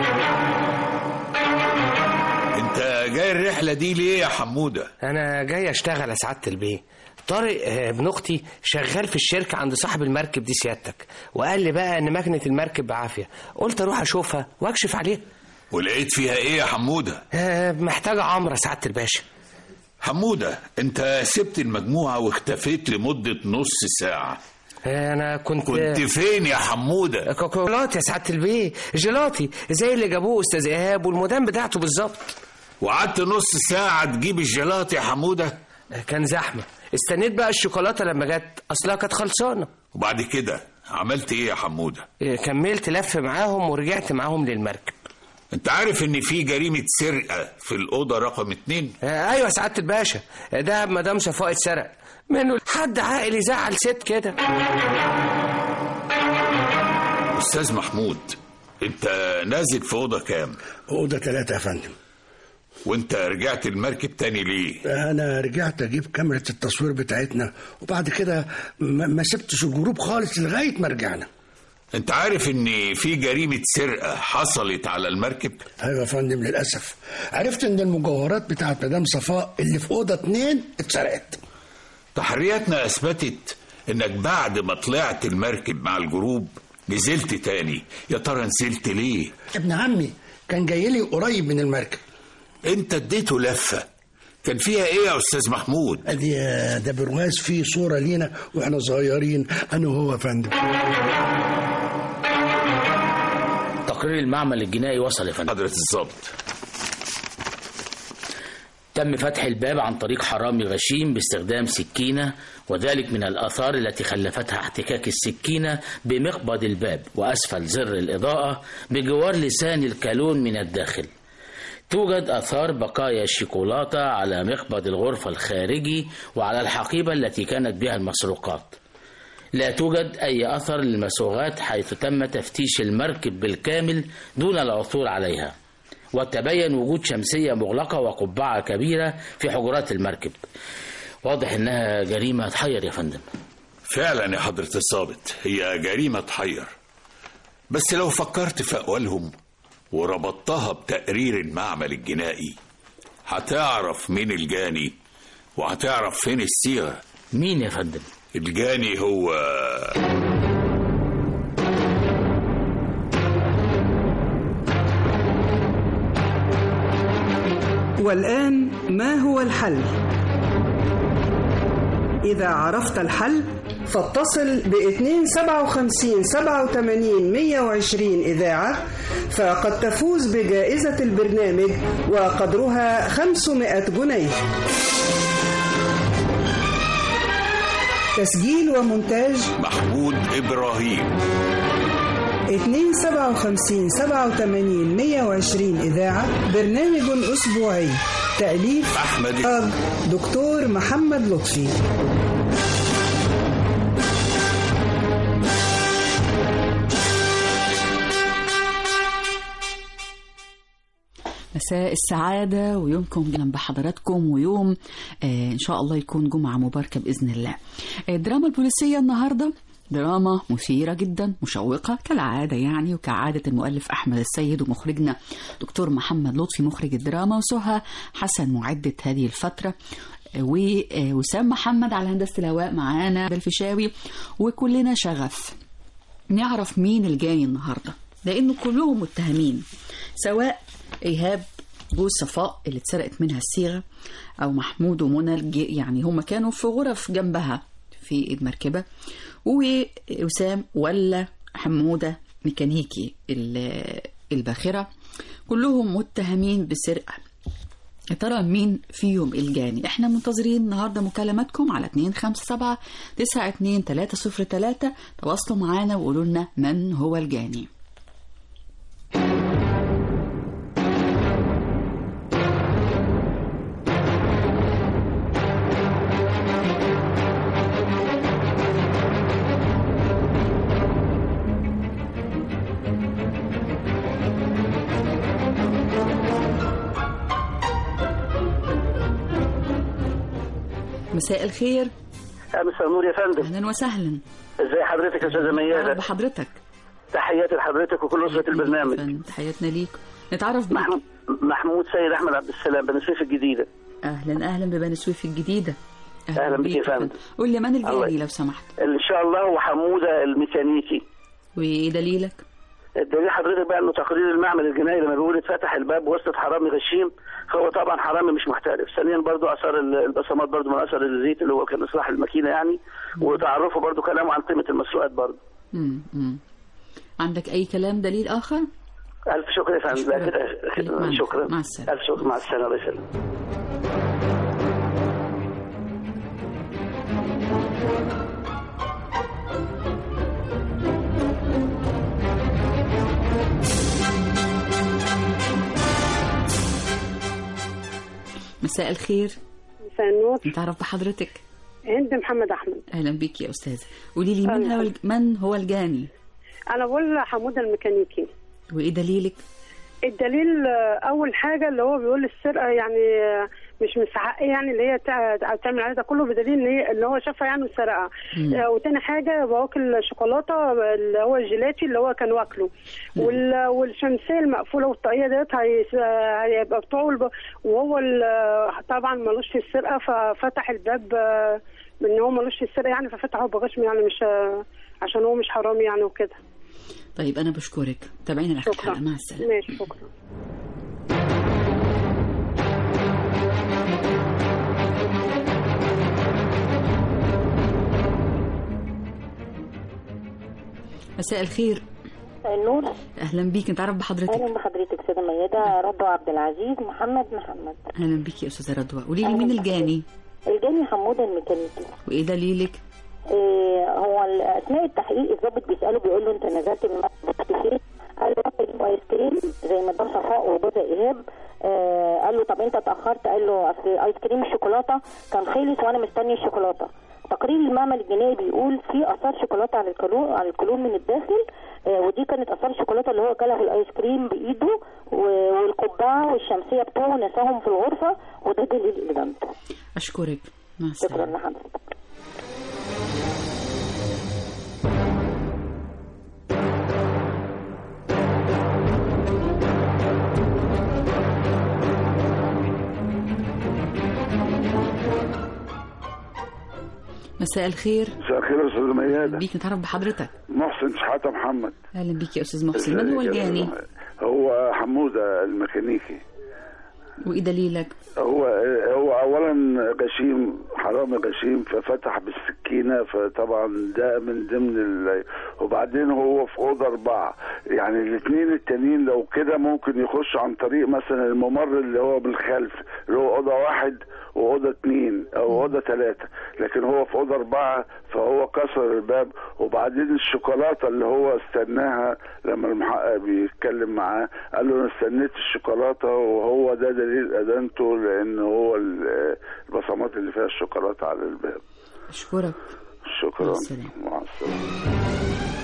انت جاي الرحله دي ليه يا حموده انا جاي اشتغل يا سعاده البيه طارق آه، ابن اختي شغال في الشركه عند صاحب المركب دي سيادتك وقال لي بقى ان مكنه المركب بعافيه قلت اروح اشوفها واكشف عليها ولقيت فيها ايه يا حموده آه، محتاجه عمره سعاده الباشا حموده انت سبت المجموعه واختفيت لمده نص ساعه آه، انا كنت كنت فين يا حموده كوكولات يا سعاده البيه جيلاتي زي اللي جابوه استاذ ايهاب والمدام بتاعته بالظبط وقعدت نص ساعه تجيب الجيلاتي يا حموده كان زحمه استنيت بقى الشوكولاته لما جت اصلها كانت خلصانه وبعد كده عملت ايه يا حموده آه، كملت لف معاهم ورجعت معاهم للمركب انت عارف ان في جريمه سرقه في الاوضه رقم اتنين آه، ايوه يا سعاده الباشا آه، ده مدام صفاء اتسرق منه حد عاقل يزعل ست كده استاذ محمود انت نازل في اوضه كام اوضه ثلاثه يا فندم وانت رجعت المركب تاني ليه انا رجعت اجيب كاميرا التصوير بتاعتنا وبعد كده ما ما سبتش الجروب خالص لغايه ما رجعنا انت عارف ان في جريمه سرقه حصلت على المركب ايوه يا فندم للاسف عرفت ان المجوهرات بتاعت مدام صفاء اللي في اوضه اتنين اتسرقت تحرياتنا اثبتت انك بعد ما طلعت المركب مع الجروب نزلت تاني يا ترى نزلت ليه ابن عمي كان جاي لي قريب من المركب انت اديته لفه كان فيها ايه يا استاذ محمود ادي ده برواز فيه صوره لينا واحنا صغيرين انا وهو يا فندم تقرير المعمل الجنائي وصل يا فندم حضرة الظابط تم فتح الباب عن طريق حرامي غشيم باستخدام سكينة وذلك من الآثار التي خلفتها احتكاك السكينة بمقبض الباب وأسفل زر الإضاءة بجوار لسان الكالون من الداخل توجد آثار بقايا الشيكولاتة على مقبض الغرفة الخارجي وعلى الحقيبة التي كانت بها المسروقات لا توجد أي أثر للمسروقات حيث تم تفتيش المركب بالكامل دون العثور عليها وتبين وجود شمسية مغلقة وقبعة كبيرة في حجرات المركب واضح إنها جريمة تحير يا فندم فعلا يا حضرة الظابط هي جريمة تحير بس لو فكرت في أقوالهم وربطتها بتقرير المعمل الجنائي هتعرف مين الجاني وهتعرف فين الصيغة مين يا فندم؟ الجاني هو والآن ما هو الحل؟ إذا عرفت الحل فاتصل ب 257 87 120 إذاعة فقد تفوز بجائزة البرنامج وقدرها 500 جنيه تسجيل ومونتاج محمود إبراهيم 257 87 120 إذاعة برنامج أسبوعي تأليف أحمد إخراج دكتور محمد لطفي مساء السعادة ويومكم جنب بحضراتكم ويوم آه إن شاء الله يكون جمعة مباركة بإذن الله آه، الدراما البوليسية النهاردة دراما مثيرة جدا مشوقة كالعادة يعني وكعادة المؤلف أحمد السيد ومخرجنا دكتور محمد لطفي مخرج الدراما وسهى حسن معدة هذه الفترة آه، ووسام محمد على هندسة الهواء معانا بالفيشاوي وكلنا شغف نعرف مين الجاني النهارده لانه كلهم متهمين سواء ايهاب جوز صفاء اللي اتسرقت منها الصيغه او محمود ومنى الج- يعني هم كانوا في غرف جنبها في المركبه ووسام ولا حموده ميكانيكي ال- الباخره كلهم متهمين بسرقه يا ترى مين فيهم الجاني احنا منتظرين النهارده مكالماتكم على 257 92 303 تواصلوا معانا وقولوا لنا من هو الجاني مساء الخير مساء النور يا فندم اهلا وسهلا ازي حضرتك يا استاذه نتعرف ميادة بحضرتك تحياتي لحضرتك وكل اسره البرنامج فندم، تحياتنا ليك نتعرف بيك محمود محمود سيد احمد عبد السلام بني سويف الجديده اهلا اهلا ببني سويف الجديده أهلا بك يا فندم. قول لي من الله الجاني لو سمحت ان شاء الله هو حموده الميكانيكي وايه دليلك الدليل حضرتك بقى انه تقرير المعمل الجنائي لما بيقول اتفتح الباب وسط حرامي غشيم فهو طبعا حرامي مش محترف ثانيا برضو اثار ال- البصمات برضو من اثر الزيت اللي هو كان اصلاح الماكينه يعني وتعرفه برضو كلامه عن قيمه المسروقات برضو مم. مم. عندك اي كلام دليل اخر الف شكر يا فندم لا كده خليك كده معنا. شكرا مع السلامه الف شكر مع السلامه الله يسلمك مساء الخير مساء النور نتعرف بحضرتك هند محمد احمد اهلا بيك يا استاذه قولي لي من أهلا. هو الج- من هو الجاني انا بقول حموده الميكانيكي وايه دليلك الدليل آه، اول حاجه اللي هو بيقول السرقه يعني آه، مش من حق يعني اللي هي تع- تعمل عليه ده كله بدليل ان هي ان هو شافها يعني وسرقها مم. آه، وتاني حاجه واكل شوكولاته اللي هو الجيلاتي اللي هو كان واكله وال- والشمسيه المقفوله والطاقيه ديت هي- هيبقى بتوعه الب- وهو ال- طبعا ملوش في السرقه ففتح الباب آه، ان هو ملوش في السرقه يعني ففتحه بغشم يعني مش آه، عشان هو مش حرامي يعني وكده طيب انا بشكرك تابعينا لاخر شكرا الحلقه مع السلامه ماشي شكرا مساء الخير النور اهلا بيك نتعرف بحضرتك اهلا بحضرتك استاذه ميادة رضوى عبد العزيز محمد محمد اهلا بيك يا استاذه رضوى قولي لي مين الجاني الجاني حموده الميكانيكي وايه دليلك إيه هو ال- اثناء التحقيق الضابط بيساله بيقول له انت نزلت من المكتب فين؟ قال له رحت اجيب ايس كريم زي ما ادام صفاء وجوزها ايهاب آه قال له طب انت اتاخرت قال له اصل ايس كريم الشوكولاته كان خلص وانا مستني الشوكولاته تقرير المعمل الجنائي بيقول في اثار شوكولاته على الكلون على الكلون من الداخل آه ودي كانت اثار الشوكولاته اللي هو كلها في الايس كريم بايده و- والقبعه والشمسيه بتوعه نساهم في الغرفه وده دليل ادانته اشكرك مع شكرا السلامه لحضرتك مساء الخير مساء الخير يا استاذ ميادة بيك نتعرف بحضرتك محسن شحاتة محمد اهلا بيك يا استاذ محسن من هو ازيك يا الجاني أستاذ؟ هو حمودة الميكانيكي وايه دليلك هو هو اولا غشيم حرامي غشيم ففتح بالسكينه فطبعا ده من ضمن ال... وبعدين هو في اوضه اربعه يعني الاثنين التانيين لو كده ممكن يخش عن طريق مثلا الممر اللي هو بالخلف اللي هو اوضه واحد واوضه اثنين او اوضه ثلاثه لكن هو في اوضه اربعه فهو كسر الباب وبعدين الشوكولاته اللي هو استناها لما المحقق بيتكلم معاه قال له انا استنيت الشوكولاته وهو ده دليل ادانته لان هو ال- البصمات اللي فيها الشوكولاته على الباب اشكرك شكرا مع السلامة. مع السلامه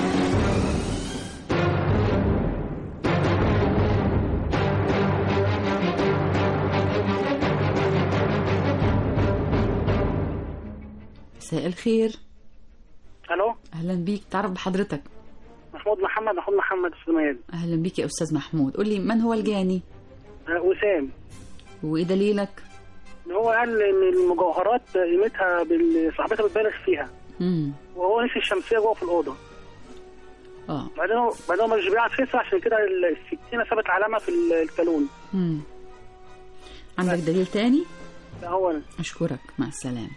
مساء الخير الو اهلا بيك تعرف بحضرتك محمود محمد محمود محمد اسماعيل اهلا بيك يا استاذ محمود قول لي من هو الجاني آه، وسام وايه دليلك هو قال ان المجوهرات قيمتها بال- صاحبتها بتبالغ فيها امم وهو نسي الشمسيه جوه في الاوضه اه بعدين هو بعدين هو مش بيعرف يسرع عشان كده السكينه سابت علامه في ال- الكالون امم عندك دليل تاني ده هو أنا. اشكرك مع السلامه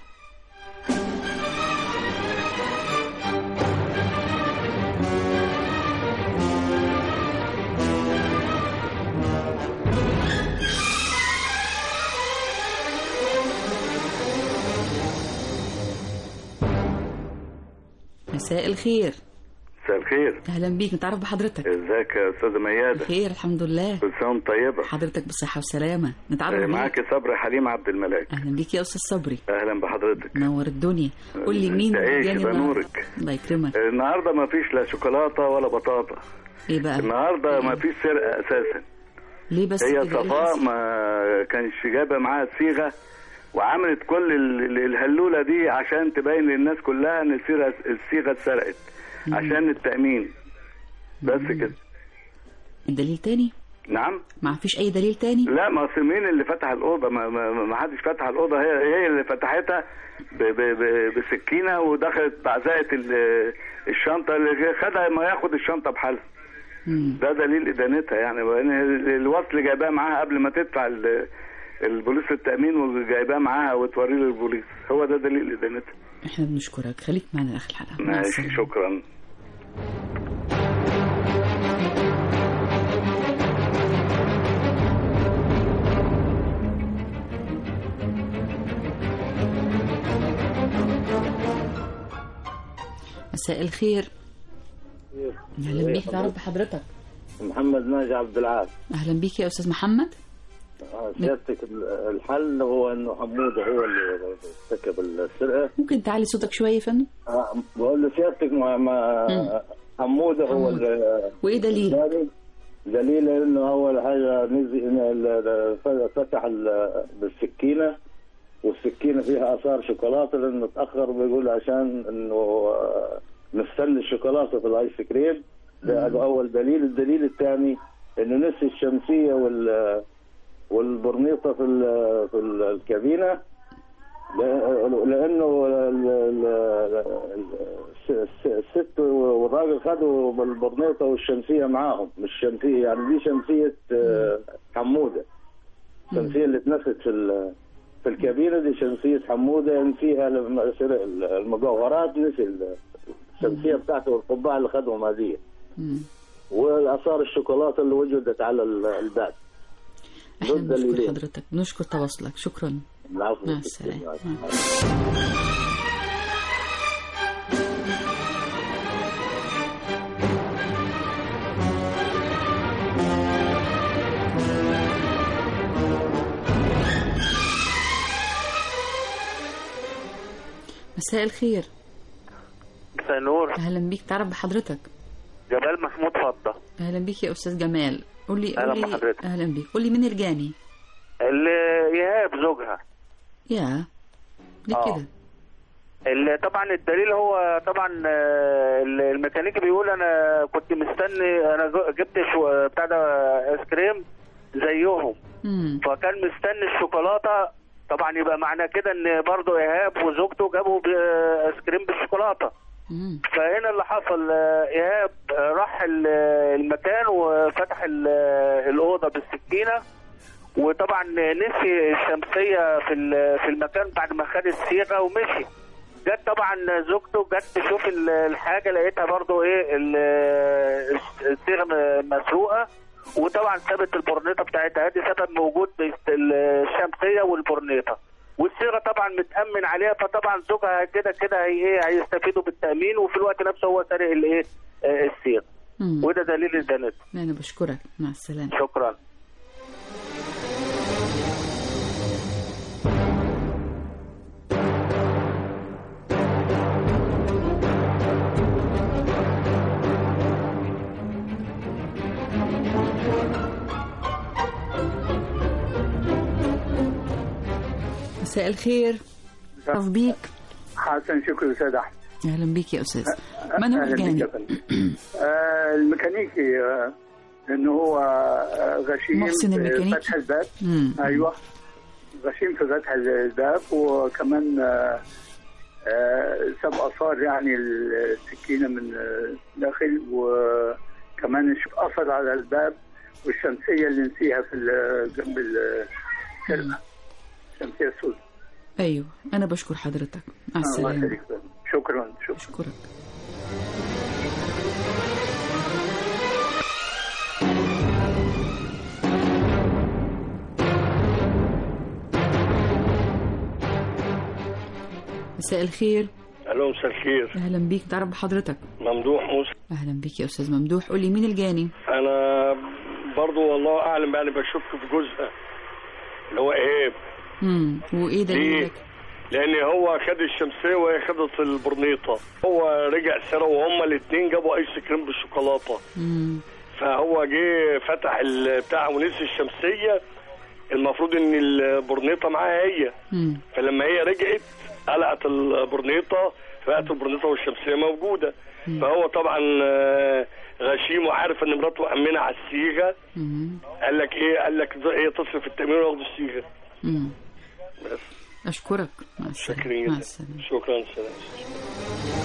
مساء الخير مساء الخير اهلا بيك نتعرف بحضرتك ازيك يا استاذه ميادة بخير الحمد لله كل سنه وانت طيبه حضرتك بصحه وسلامه نتعرف آه، بيك معاك صبري حليم عبد الملاك اهلا بيك يا استاذ صبري اهلا بحضرتك نور الدنيا قول لي مين تعيش الجاني يبقى النهاردة؟ نورك. الله يكرمك النهارده ما فيش لا شوكولاته ولا بطاطا ايه بقى النهارده ما فيش سرقه اساسا ليه بس هي كده؟ إيه اللي صفاء حصل؟ ما كانش جايبه معاها صيغه وعملت كل ال- ال- الهلوله دي عشان تبين للناس كلها ان الصيغه الصيغه اتسرقت عشان التامين بس كده الدليل تاني نعم ما فيش اي دليل تاني لا ما أصل مين اللي فتح الاوضه ما, ما, ما حدش فتح الاوضه هي هي اللي فتحتها ب ب ب بسكينه ودخلت بعزقت ال- الشنطه اللي خدها ما ياخد الشنطه بحالها ده دليل ادانتها يعني وإن الوصل جايباه معاها قبل ما تدفع ال- البوليس التامين وجايباه معاها وتوريه للبوليس هو ده دليل ادانتها احنا بنشكرك خليك معنا لاخر الحلقه مع ماشي السلامة. شكرا مساء الخير اهلا بيك تعرف بحضرتك محمد ناجي عبد العال اهلا بيك يا استاذ محمد آه، سيادتك الحل هو انه حموده هو اللي ارتكب السرقه ممكن تعلي صوتك شويه يا فندم آه، بقول له سيادتك ما ما حموده هو اللي وايه دليل؟ دليل انه اول حاجه نزل ال- ال- فتح ال- بالسكينه والسكينه فيها اثار شوكولاته لانه اتاخر بيقول عشان انه آه، مستني الشوكولاته في الايس كريم ده هذا اول دليل الدليل الثاني انه نسي الشمسيه وال والبرنيطه في ال- في ال- الكابينه لأ- لانه ال- ال- الس- الس- الست والراجل خدوا بالبرنيطه والشمسيه معاهم مش شمسيه يعني دي شمسيه آه، حموده الشمسيه اللي اتنست في ال- في الكابينه دي شمسيه حموده يعني فيها لما سرق المجوهرات نسي الشمسيه بتاعته والقبعه اللي خدهم هذه واثار الشوكولاته اللي وجدت على ال- الباب احنا دول بنشكر دليلين حضرتك بنشكر تواصلك شكرا العفو مع السلامه مع مساء الخير مساء النور اهلا بيك تعرف بحضرتك جمال محمود فضة اهلا بيك يا استاذ جمال قول لي أهلا قول لي بحضرتك. اهلا بيك قول لي مين الجاني اللي ايهاب زوجها يا ليه آه. كده اللي طبعا الدليل هو طبعا آه، الميكانيكي بيقول انا كنت مستني انا جو- جبت شو بتاع ده ايس كريم زيهم فكان مستني الشوكولاته طبعا يبقى معنى كده ان برضه ايهاب وزوجته جابوا ب- ايس كريم بالشوكولاته فهنا اللي حصل آه، ايهاب آه، راح ال- المكان وفتح ال- الاوضه بالسكينه وطبعا نسي الشمسيه في ال- في المكان بعد ما خد الصيغه ومشي جت طبعا زوجته جت تشوف ال- الحاجه لقيتها برضو ايه ال- الصيغه م- مسروقه وطبعا سابت البورنيطه بتاعتها دي سبب موجود بيست- الشمسيه والبورنيطه والصيغه طبعا متامن عليها فطبعا زوجها كده كده هي ايه هيستفيدوا بالتامين وفي الوقت نفسه هو سارق الايه آه، الصيغه مم. وده دليل الزناد انا بشكرك مع السلامه شكرا مساء الخير تعرف بيك حسن شكري استاذ احمد اهلا بيك يا استاذ من هو أهلاً بك الجاني يا فندم. آه، الميكانيكي آه، انه هو آه، غشيم محسن في الميكانيكي؟ فتح الباب مم. ايوه غشيم في فتح الباب وكمان آه، آه، ساب اثار يعني السكينه من آه، داخل وكمان ش- اثر على الباب والشمسيه اللي نسيها في ال- جنب السرقه الشمسيه السوداء ايوه انا بشكر حضرتك مع الله السلامه يخليك. شكرا شكرا اشكرك مساء الخير الو مساء الخير اهلا بيك تعرف بحضرتك ممدوح موسى اهلا بيك يا استاذ ممدوح قول لي مين الجاني انا برضو والله اعلم يعني بشك في جزء اللي هو ايهاب امم وايه ليه؟ دليلك لان هو خد الشمسيه وهي خدت البرنيطه هو رجع سرق وهما الاثنين جابوا ايس كريم بالشوكولاته امم فهو جه فتح البتاع ونسي الشمسيه المفروض ان البرنيطه معاها هي مم. فلما هي رجعت قلعت البرنيطه فلقت البرنيطه والشمسيه موجوده فهو طبعا آه، غشيم وعارف ان مراته امنه على الصيغه مم. قال لك ايه قال لك ز- هي تصرف التامين وياخدوا الصيغه مم. بس أشكرك مع السلامة شكرا مع جدا السلامة شكرا سلام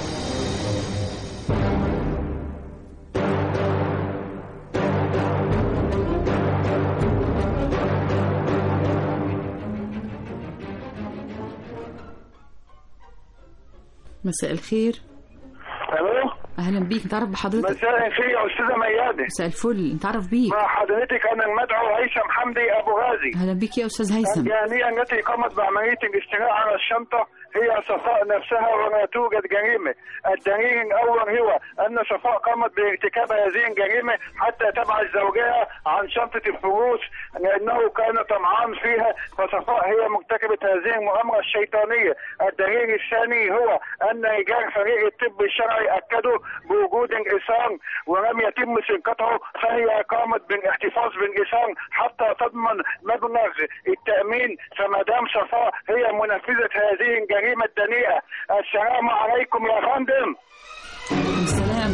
مساء الخير الو أهلا بيك نتعرف بحضرتك مساء الخير يا استاذه ميادة مساء الفل نتعرف بيك مع حضرتك انا المدعو هيثم حمدي ابو غازي أهلا بيك يا أستاذ هيثم الجانية التي قامت بعملية الاستيلاء على الشنطة هي صفاء نفسها ولا توجد جريمة الدليل الأول هو أن صفاء قامت بارتكاب هذه الجريمة حتى تبعد زوجها عن شنطة الفلوس لأنه كان طمعان فيها فصفاء هي مرتكبة هذه المؤامرة الشيطانية الدليل الثاني هو أن رجال فريق الطب الشرعي أكدوا بوجود انقسام ولم يتم سرقته فهي قامت بالاحتفاظ بانقسام حتى تضمن مبلغ التأمين فمدام صفاء هي منفذة هذه الجريمة الدنيئة السلام عليكم يا فندم السلام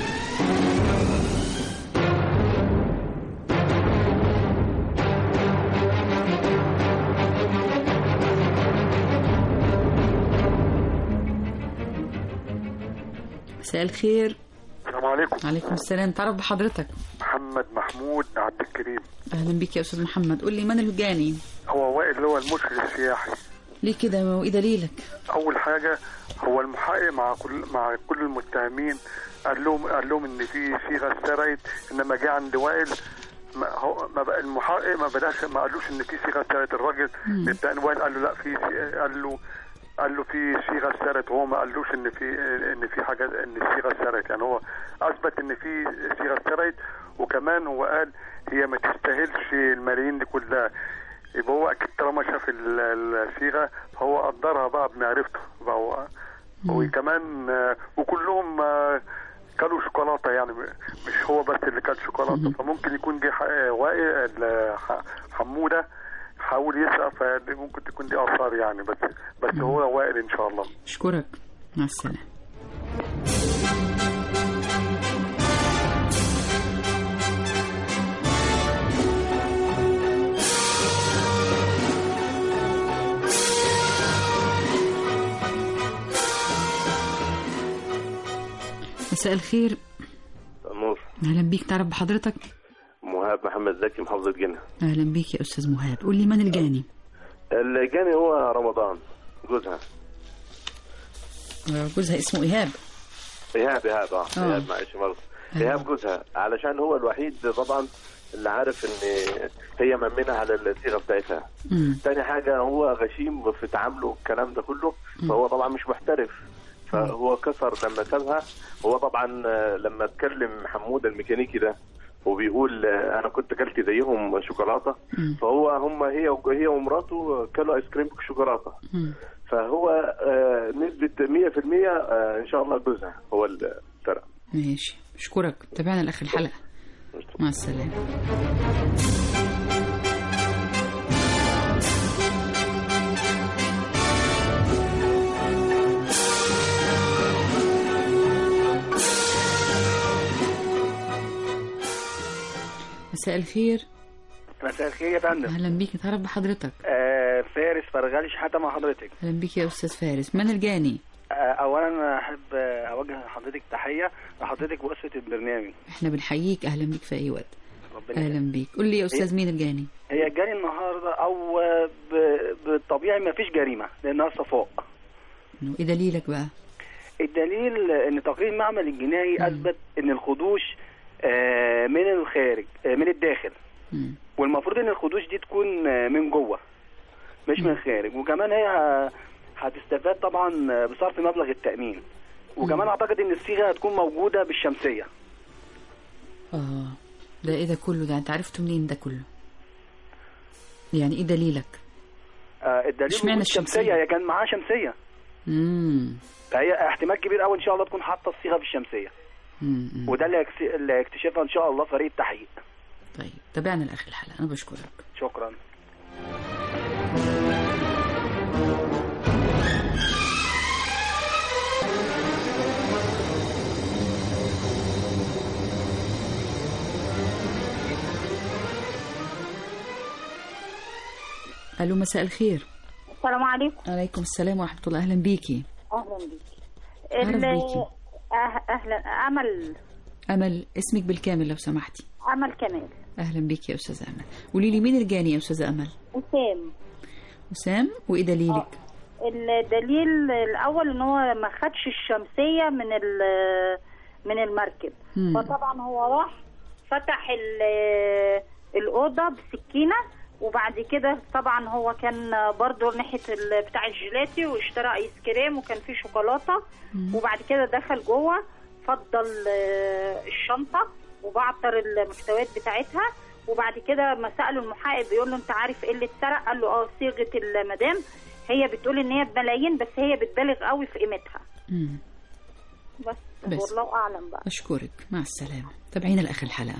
مساء الخير السلام عليكم عليكم السلام تعرف بحضرتك محمد محمود عبد الكريم اهلا بيك يا استاذ محمد قول لي من الجاني هو وائل اللي هو المرشد السياحي ليه كده وايه دليلك اول حاجه هو المحقق مع كل مع كل المتهمين قال لهم قال لهم ان في صيغه اتسرقت انما جه عند وائل ما هو ما بقى المحقق ما بداش ما قالوش ان في صيغه اتسرقت الراجل مم. التاني وائل قال له لا في صي- قال له قال له في صيغه اتسرقت وهو ما قالوش ان في ان في حاجه ان الصيغه اتسرقت يعني هو اثبت ان في صيغه اتسرقت وكمان هو قال هي ما تستاهلش الملايين دي كلها يبقى هو اكيد طالما شاف ال- الصيغه هو قدرها بقى بمعرفته بقى هو وكمان آه، وكلهم آه، كلوا شوكولاته يعني مش هو بس اللي كل شوكولاته فممكن يكون جه ح- وائل ال- ح- حموده حاول يسرق فدي ممكن تكون دي اثار يعني بس بس هو وائل ان شاء الله اشكرك مع السلامه مساء الخير نور اهلا بيك تعرف بحضرتك مهاب محمد زكي محافظة جنة اهلا بيك يا استاذ مهاب قول لي من الجاني الجاني هو رمضان جوزها آه، جوزها اسمه ايهاب إيهاب إيهاب اه آه. إيهاب معلش مرض إيهاب جوزها علشان هو الوحيد طبعا اللي عارف إن هي مأمنة على الصيغة بتاعتها مم. تاني حاجة هو غشيم في تعامله الكلام ده كله فهو طبعا مش محترف فهو كسر لما سابها هو طبعا آه، لما اتكلم حمود الميكانيكي ده وبيقول آه، انا كنت اكلت زيهم شوكولاته فهو هم هي هي ومراته كلوا ايس كريم شوكولاته مم. فهو آه، نسبة 100% آه، إن شاء الله جوزها هو اللي سرق ماشي اشكرك تابعنا لاخر الحلقه مع السلامه مساء الخير مساء الخير يا فندم اهلا بيك نتعرف بحضرتك آه فارس فرغالي شحاته مع حضرتك اهلا بيك يا استاذ فارس من الجاني آه اولا أنا احب آه، اوجه لحضرتك تحيه لحضرتك واسره البرنامج احنا بنحييك اهلا بيك في اي وقت ربنا اهلا بيك قول لي يا استاذ مين الجاني هي جاني النهارده او آه، ب- بالطبيعي ما فيش جريمه لانها صفاء ايه دليلك بقى الدليل ان تقرير المعمل الجنائي اثبت ان الخدوش آه، من الخارج آه، من الداخل مم. والمفروض ان الخدوش دي تكون آه، من جوه مش من الخارج وكمان هي ه- هتستفاد طبعا بصرف مبلغ التامين وكمان اعتقد ان الصيغه هتكون موجوده بالشمسيه اه ده ايه ده كله ده انت عرفته منين ده كله يعني ايه دليلك آه، الدليل اشمعنى وجود الشمسية؟ شمسيه هي كان معاها شمسيه امم فهي احتمال كبير قوي ان شاء الله تكون حاطه الصيغه بالشمسيه امم وده اللي هيكس- اللي هيكتشفها ان شاء الله فريق التحقيق طيب تابعنا لاخر الحلقه انا بشكرك شكرا الو مساء الخير السلام عليكم عليكم السلام ورحمه الله اهلا بيكي اهلا بيكي أهلا ال- بيكي. أه- اهلا امل امل اسمك بالكامل لو سمحتي امل كمال اهلا بيكي يا استاذه امل قولي لي مين الجاني يا استاذه امل وسام وسام وايه دليلك الدليل الاول ان هو ما خدش الشمسيه من ال- من المركب مم. فطبعا هو راح فتح ال- الاوضه بسكينه وبعد كده طبعا هو كان برضه ناحيه ال- بتاع الجيلاتي واشترى ايس كريم وكان فيه شوكولاته وبعد كده دخل جوه فضل آه، الشنطه وبعتر المحتويات بتاعتها وبعد كده ما سالوا المحقق بيقول له انت عارف ايه اللي اتسرق قال له اه صيغه المدام هي بتقول ان هي بملايين بس هي بتبالغ قوي في قيمتها مم. بس, بس. والله اعلم بقى اشكرك مع السلامه تابعينا لاخر الحلقه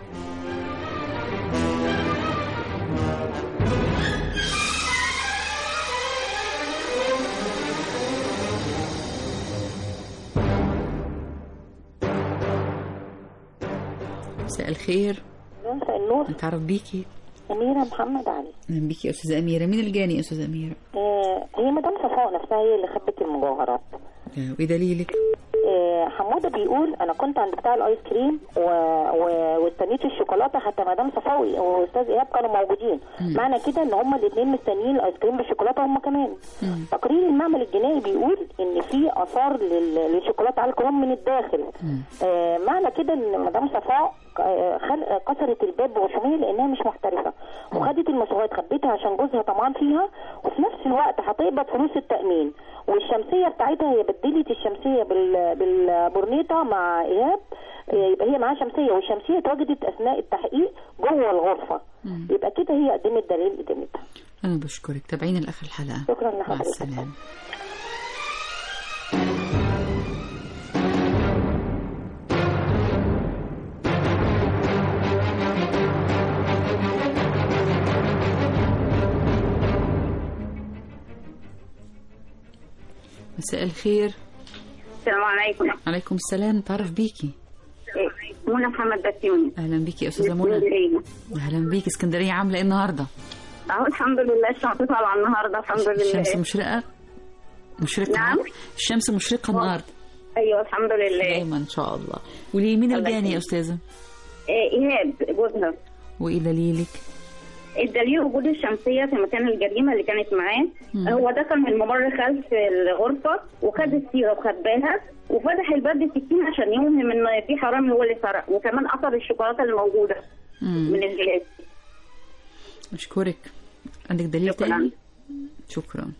مساء الخير مساء النور نتعرف بيكي أميرة محمد علي اهلا بيكي يا استاذه اميره مين الجاني يا استاذه اميره آه هي مدام صفاء نفسها هي اللي خبت المجوهرات آه، وايه دليلك آه حمودة بيقول أنا كنت عند بتاع الآيس كريم و... و... واستنيت الشوكولاتة حتى مدام صفاء وأستاذ إيهاب كانوا موجودين معنى كده إن هما الاتنين مستنيين الآيس كريم بالشوكولاتة هما كمان تقرير المعمل الجنائي بيقول إن في آثار لل... للشوكولاتة على الكرام من الداخل آه معنى كده إن مدام صفاء آه، خل... كسرت الباب بغشومية لأنها مش محترفة وخدت المسروقات خبيتها عشان جوزها طمعان فيها وفي نفس الوقت هتقبض فلوس التأمين والشمسية بتاعتها هي بدلت الشمسية بال... بالبورنيطة مع إيهاب آه، يبقى هي معاها شمسية والشمسية اتوجدت أثناء التحقيق جوه الغرفة يبقى كده هي قدمت دليل قدمتها انا بشكرك تابعينا لاخر الحلقه شكرا مع لحضرتك السلامه مساء الخير السلام عليكم عليكم السلام نتعرف بيكي منى محمد بسيوني اهلا بيكي يا استاذه منى اهلا بيكي اسكندريه عامله ايه النهارده اهو الحمد لله الشمس طالعه النهارده الحمد لله الشمس مشرقه مشرقه نعم. الشمس مشرقه النهارده ايوه الحمد لله دايما ان شاء الله وليه مين الله الجاني يا يخليك. استاذه آه، ايهاب جوزها وايه دليلك الدليل وجود الشمسية في مكان الجريمة اللي كانت معاه مم. هو دخل من الممر خلف الغرفة وخد الصيغة وخباها وفتح الباب بالسكين عشان يوهم ان في حرامي هو اللي سرق وكمان اثر الشوكولاتة اللي موجودة مم. من الجهاز اشكرك عندك دليل شكراً. تاني شكرا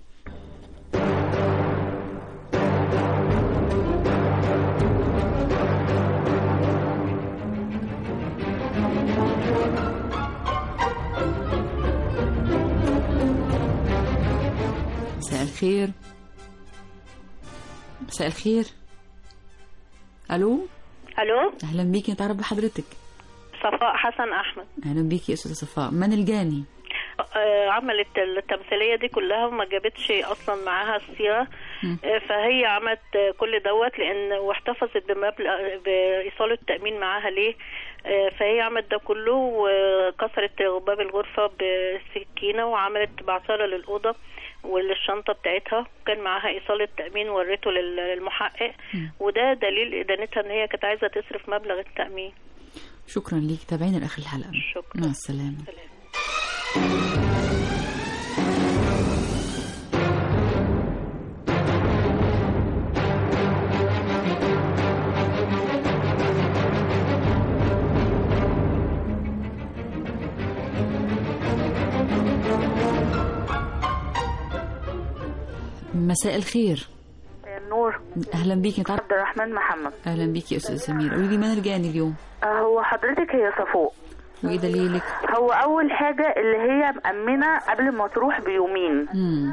مساء الخير مساء الخير الو الو اهلا بيكي نتعرف بحضرتك صفاء حسن احمد اهلا بيكي يا استاذه صفاء من الجاني آه، عملت التمثيليه دي كلها وما جابتش اصلا معاها الصيغه آه، فهي عملت آه، كل دوت لان واحتفظت بمبلغ بايصال التامين معاها ليه آه، فهي عملت ده كله وكسرت باب الغرفه بسكينه وعملت بعصاره للاوضه وللشنطه بتاعتها كان معاها ايصال التامين وريته لل- للمحقق وده دليل ادانتها ان هي كانت عايزه تصرف مبلغ التامين شكرا ليك تابعينا لاخر الحلقه شكرا مع السلامه مساء الخير نور اهلا بيكي نتعرف عبد الرحمن محمد اهلا بيكي يا استاذه سمير قولي لي من الجاني اليوم آه، هو حضرتك هي صفاء وايه دليلك هو اول حاجه اللي هي مأمنه قبل ما تروح بيومين مم.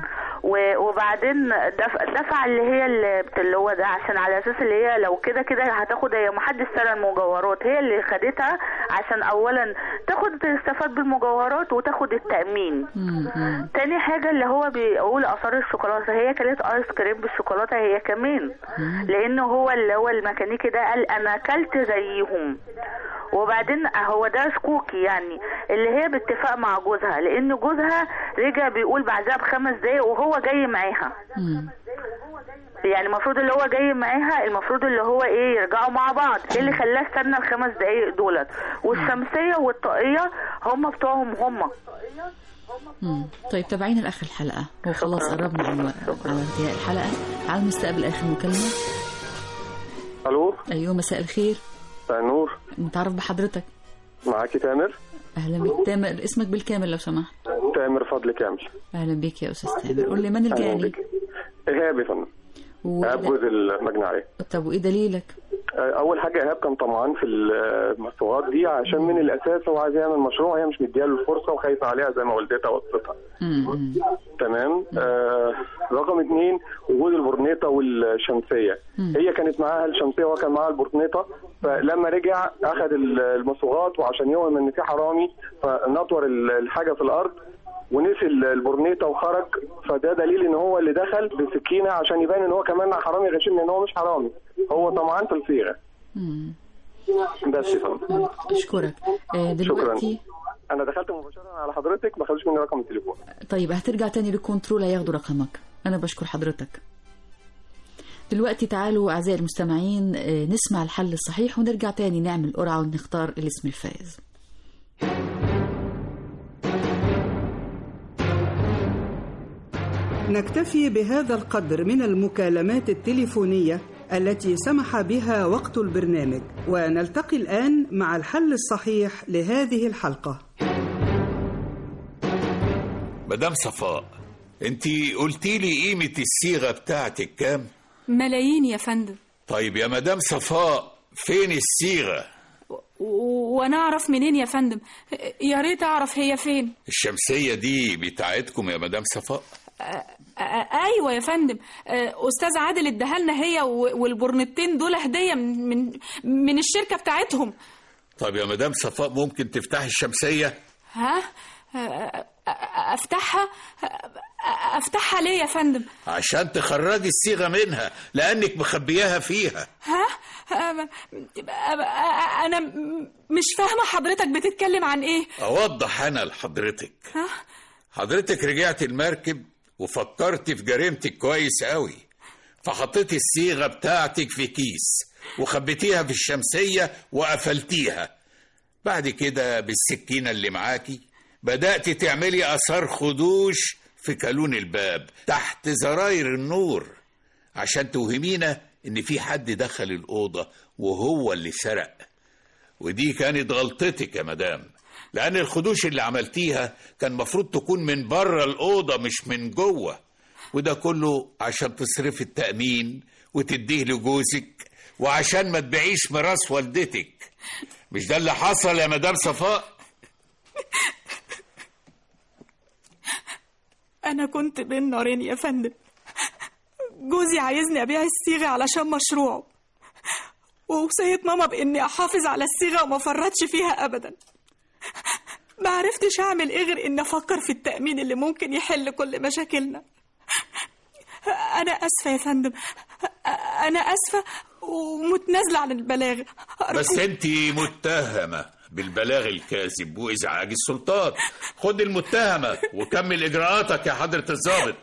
و- وبعدين دفع, دفع اللي هي اللي اللي هو ده عشان على اساس اللي هي لو كده كده هتاخد هي محدش سرق المجوهرات هي اللي خدتها عشان اولا تاخد تستفاد بالمجوهرات وتاخد التأمين تاني حاجة اللي هو بيقول اثار الشوكولاتة هي كانت ايس كريم بالشوكولاتة هي كمان لان هو اللي هو الميكانيكي ده قال انا اكلت زيهم وبعدين هو ده شكوكي يعني اللي هي باتفاق مع جوزها لان جوزها رجع بيقول بعدها بخمس دقايق وهو جاي معاها يعني المفروض اللي هو جاي معاها المفروض اللي هو ايه يرجعوا مع بعض ايه اللي خلاه استنى الخمس دقايق دولت والشمسيه والطاقيه هم بتوعهم هم مم. طيب تابعينا لاخر الحلقه هو خلاص قربنا على على انتهاء الحلقه على المستقبل اخر مكالمه الو ايوه مساء الخير مساء النور نتعرف بحضرتك معاكي تامر اهلا بك تامر اسمك بالكامل لو سمحت تامر فضل كامل اهلا بك يا استاذ تامر قول لي من أهلا الجاني بك. ايهاب يا فندم و- ايهاب جوز المجني عليه طب وايه دليلك اول حاجه ايهاب كان طمعان في المشروعات دي عشان من الاساس هو عايز يعمل مشروع هي مش مدياله الفرصه وخايفه عليها زي ما والدتها وصفتها تمام آه رقم اثنين وجود البورنيطه والشمسيه هي كانت معاها الشمسيه وهو كان معاها البورنيطه فلما رجع اخذ ال- المصاغات وعشان يوهم ان في حرامي فنطور ال- الحاجه في الارض ونسي ال- البورنيطه وخرج فده دليل ان هو اللي دخل بسكينه عشان يبان ان هو كمان حرامي غشيم لان هو مش حرامي هو طمعان في الصيغه مم. بس يا فندم اشكرك آه، دلوقتي انا دخلت مباشره على حضرتك ما خدوش مني رقم التليفون طيب هترجع تاني للكنترول هياخدوا رقمك انا بشكر حضرتك دلوقتي تعالوا اعزائي المستمعين آه، نسمع الحل الصحيح ونرجع تاني نعمل قرعه ونختار الاسم الفائز نكتفي بهذا القدر من المكالمات التليفونية التي سمح بها وقت البرنامج ونلتقي الآن مع الحل الصحيح لهذه الحلقة مدام صفاء انت قلتي لي قيمة الصيغة بتاعتك كام؟ ملايين يا فندم طيب يا مدام صفاء فين الصيغة؟ و- وانا اعرف منين يا فندم يا ريت اعرف هي فين الشمسية دي بتاعتكم يا مدام صفاء؟ أ- ايوه يا فندم أ، استاذ عادل اداها لنا هي و- والبورنتين دول هديه من من من الشركه بتاعتهم طب يا مدام صفاء ممكن تفتحي الشمسية؟ ها أ- أ- افتحها أ- افتحها ليه يا فندم عشان تخرجي الصيغة منها لأنك مخبياها فيها ها أ- أ- انا م- مش فاهمه حضرتك بتتكلم عن ايه أوضح أنا لحضرتك ها حضرتك رجعت المركب وفكرت في جريمتك كويس قوي فحطيتي الصيغة بتاعتك في كيس وخبيتيها في الشمسية وقفلتيها بعد كده بالسكينة اللي معاكي بدأت تعملي أثار خدوش في كالون الباب تحت زراير النور عشان توهمينا إن في حد دخل الأوضة وهو اللي سرق ودي كانت غلطتك يا مدام لأن الخدوش اللي عملتيها كان مفروض تكون من بره الأوضة مش من جوه وده كله عشان تصرفي التأمين وتديه لجوزك وعشان ما تبيعيش ميراث والدتك مش ده اللي حصل يا مدام صفاء انا كنت بين نارين يا فندم جوزي عايزني ابيع الصيغه علشان مشروعه ووصية ماما بإني أحافظ على الصيغة وما فرطش فيها أبدا ما عرفتش أعمل إيه غير إني أفكر في التأمين اللي ممكن يحل كل مشاكلنا أنا أسفة يا فندم أنا أسفة ومتنازلة عن البلاغ بس انت متهمة بالبلاغ الكاذب وإزعاج السلطات خد المتهمة وكمل إجراءاتك يا حضرة الضابط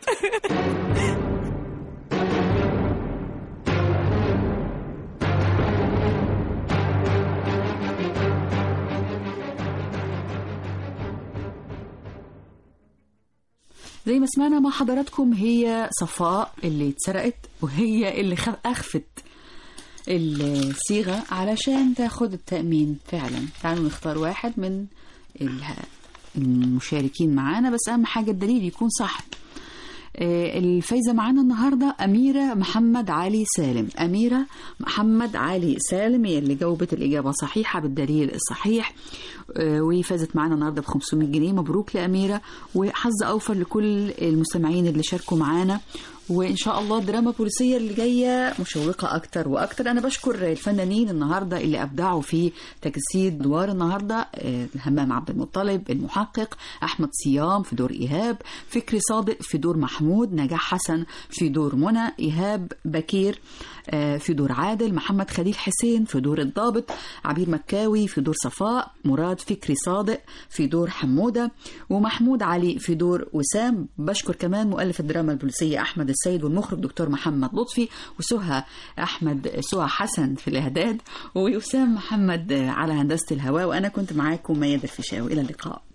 زي ما سمعنا مع حضراتكم هي صفاء اللي اتسرقت وهي اللي خف أخفت الصيغة علشان تاخد التأمين فعلا تعالوا نختار واحد من ال- المشاركين معانا بس أهم حاجة الدليل يكون صح آه، الفايزة معانا النهاردة أميرة محمد علي سالم أميرة محمد علي سالم هي اللي جاوبت الإجابة صحيحة بالدليل الصحيح آه، وفازت معانا النهاردة ب 500 جنيه مبروك لأميرة وحظ أوفر لكل المستمعين اللي شاركوا معانا وان شاء الله الدراما البوليسيه اللي جايه مشوقه اكتر واكتر انا بشكر الفنانين النهارده اللي ابدعوا في تجسيد دوار النهارده آه، همام عبد المطلب المحقق احمد صيام في دور ايهاب فكري صادق في دور محمود نجاح حسن في دور منى ايهاب بكير آه، في دور عادل محمد خليل حسين في دور الضابط عبير مكاوي في دور صفاء مراد فكري صادق في دور حمودة ومحمود علي في دور وسام بشكر كمان مؤلف الدراما البوليسية أحمد السيد والمخرج دكتور محمد لطفي وسهى أحمد سهى حسن في الإعداد ووسام محمد على هندسة الهواء وأنا كنت معاكم ميادة الفيشاوي إلى اللقاء